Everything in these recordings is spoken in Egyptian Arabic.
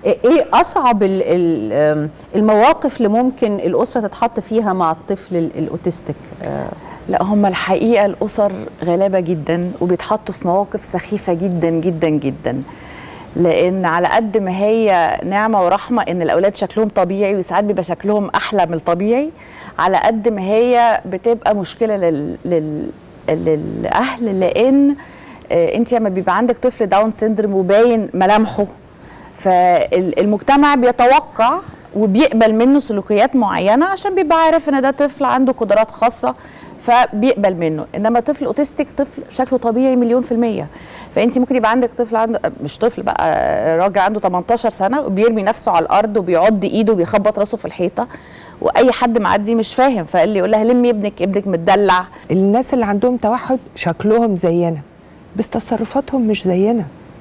ايه اصعب ال- ال- المواقف اللي ممكن الاسره تتحط فيها مع الطفل ال- الاوتستيك آه، لا هم الحقيقه الاسر غلابه جدا وبيتحطوا في مواقف سخيفه جدا جدا جدا لان على قد ما هي نعمه ورحمه ان الاولاد شكلهم طبيعي وساعات بيبقى شكلهم احلى من الطبيعي على قد ما هي بتبقى مشكله لل... لل... للاهل لان انت لما بيبقى عندك طفل داون سيندروم وباين ملامحه فالمجتمع بيتوقع وبيقبل منه سلوكيات معينه عشان بيبقى عارف ان ده طفل عنده قدرات خاصه فبيقبل منه انما طفل اوتستيك طفل شكله طبيعي مليون في الميه فانت ممكن يبقى عندك طفل عنده مش طفل بقى راجل عنده 18 سنه وبيرمي نفسه على الارض وبيعض ايده وبيخبط راسه في الحيطه واي حد معدي مش فاهم فقال لي يقول لها لمي ابنك ابنك متدلع الناس اللي عندهم توحد شكلهم زينا بس تصرفاتهم مش زينا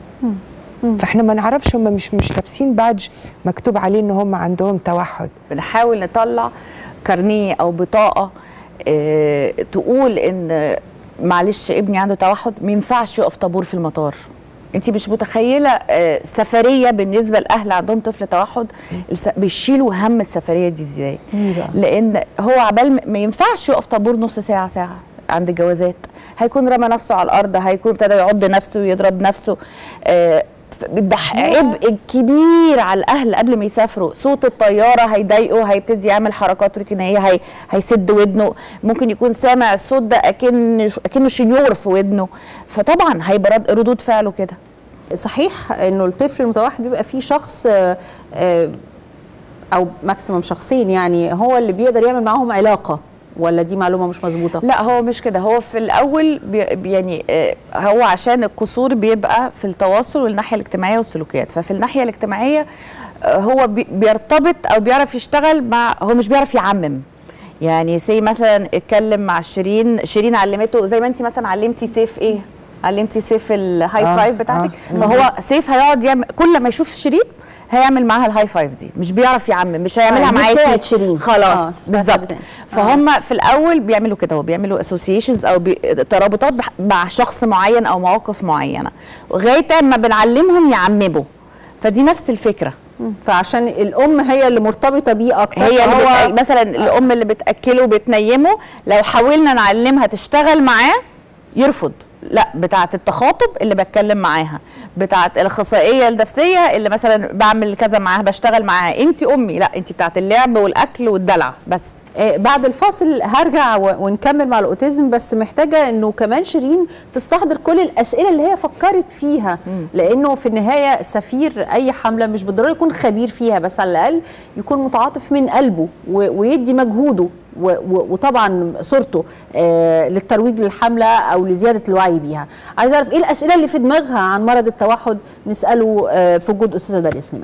فاحنا ما نعرفش هم مش مش لابسين بادج مكتوب عليه ان هم عندهم توحد بنحاول نطلع كارنيه او بطاقه اه تقول ان معلش ابني عنده توحد ما ينفعش يقف طابور في المطار انت مش متخيله اه سفريه بالنسبه لاهل عندهم طفل توحد الس- بيشيلوا هم السفريه دي ازاي لان هو عبال ما ينفعش يقف طابور نص ساعه ساعه عند الجوازات هيكون رمى نفسه على الارض هيكون ابتدى يعض نفسه ويضرب نفسه اه بيبقى عبء كبير على الاهل قبل ما يسافروا صوت الطياره هيضايقه هيبتدي يعمل حركات روتينيه هي هيسد ودنه ممكن يكون سامع الصوت ده اكن اكنه شنيور في ودنه فطبعا هيبقى رد- ردود فعله كده صحيح انه الطفل المتوحد بيبقى فيه شخص آه، آه، او ماكسيمم شخصين يعني هو اللي بيقدر يعمل معاهم علاقه ولا دي معلومه مش مظبوطه لا هو مش كده هو في الاول بي بي- يعني آه، هو عشان القصور بيبقى في التواصل والناحيه الاجتماعيه والسلوكيات ففي الناحيه الاجتماعيه آه، هو بي بيرتبط او بيعرف يشتغل مع هو مش بيعرف يعمم يعني سي مثلا اتكلم مع شيرين شيرين علمته زي ما انت مثلا علمتي سيف ايه علمتي سيف الهاي آه، فايف بتاعتك آه. فهو سيف هيقعد يعمل كل ما يشوف شيرين هيعمل معاها الهاي فايف دي مش بيعرف يعمم مش هيعملها آه، دي معاكي بتاعت شيرين. خلاص آه، بتاعت بالظبط حد تاني. فهم في الاول بيعملوا كده هو بيعملوا اسوسيشنز او بي... ترابطات بح... مع شخص معين او مواقف معينه لغايه ما بنعلمهم يعمموا فدي نفس الفكره فعشان الام هي اللي مرتبطه بيه اكتر هي اللي فهو- بت... مثلا الام اللي بتاكله وبتنيمه لو حاولنا نعلمها تشتغل معاه يرفض لا بتاعه التخاطب اللي بتكلم معاها بتاعه الاخصائيه النفسيه اللي مثلا بعمل كذا معاها بشتغل معاها انت امي لا انت بتاعه اللعب والاكل والدلع بس آه، بعد الفاصل هرجع و- ونكمل مع الاوتيزم بس محتاجه انه كمان شيرين تستحضر كل الاسئله اللي هي فكرت فيها لانه في النهايه سفير اي حمله مش بالضروره يكون خبير فيها بس على الاقل يكون متعاطف من قلبه و- ويدي مجهوده و- و- وطبعا صورته آه، للترويج للحمله او لزياده الوعي بيها عايز اعرف ايه الاسئله اللي في دماغها عن مرض التوحد نساله آه، في وجود استاذه داليا سليمان